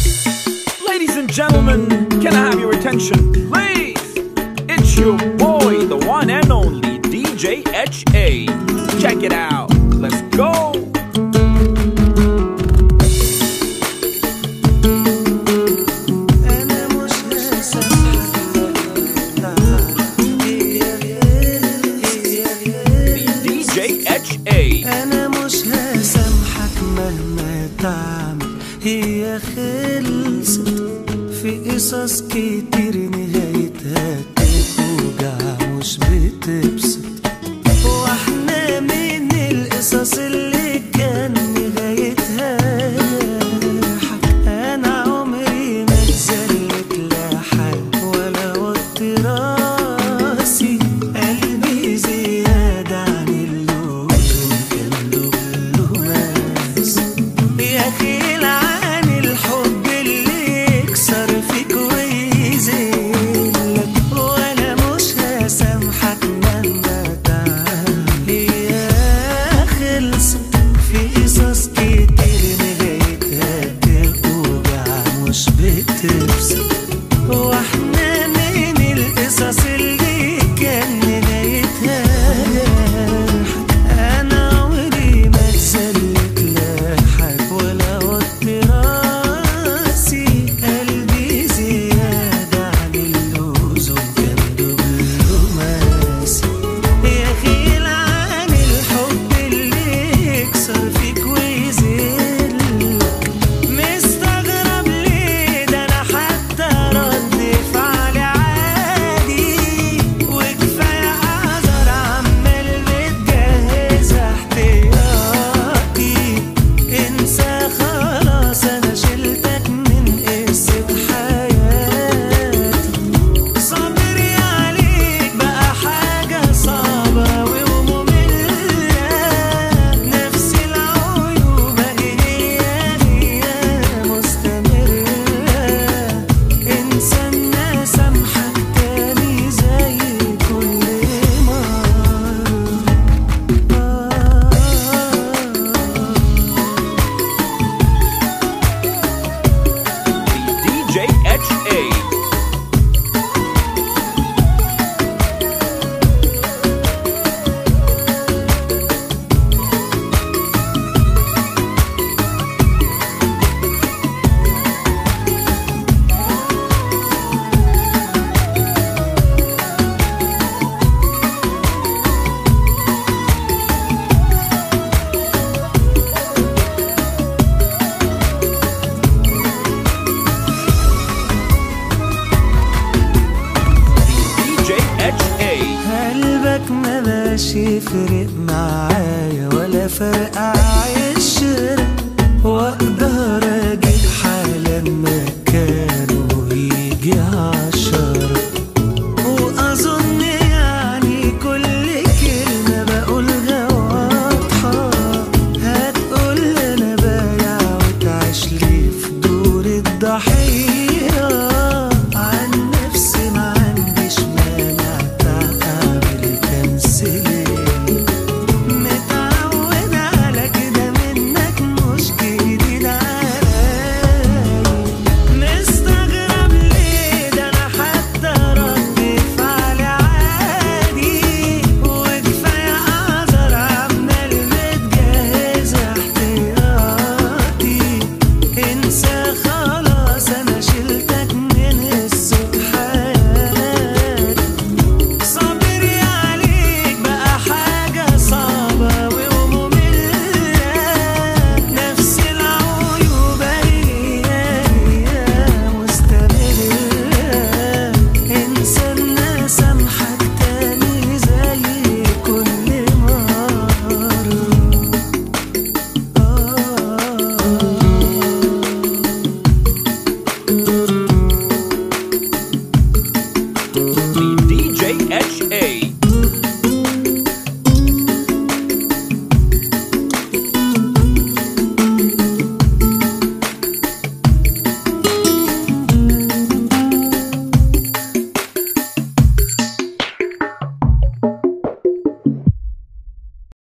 Ladies and gentlemen, can I have your attention, please? It's your boy, the one and only DJ HA. Check it out. Let's go. أنا مش DJ HA. أنا مش هسامحك مهما تعمل هي خلصت في قصص كتير نهايتها توجع مش بتبسط واحنا من القصص اللي كان نهايتها حق انا عمري ما اتذلت لا حق ولا وطي راسي قلبي زيادة عن اللزوم كان دبلوماس يا خيل عن الحب اللي يكسر فيك ويذلك وانا مش هسامحك مهما تعمل هي خلصت في قصص كتير نهايتها توجع مش بتبسط واحنا من القصص اللي كان نهايتها انا عمري ما اتذلت لا حد ولا وطي راسي قلبي زيادة عن اللزوم كان دبلوماسي يا خيل عن الحب اللي يكسر فيك ويذلك مستغرب ليه ده انا حتى رد فعلي عادي وكفايه اعذر عمال بتجهز احتياطي انسى خلاص انا شلتك من قصه حياتي صبري عليك بقى حاجة صعبة ومملة نفس العيوب هي هي مستمرة انسى الناس سامحك تاني زي كل مرة DJ HA. DJ HA. قلبك ما بقاش يفرق معايا ولا فرق عشر واقدر اجيب حالا مكانه ويجي عشرة واظن يعني كل كلمة بقولها واضحة هتقول انا بايع وتعيش لي في دور الضحية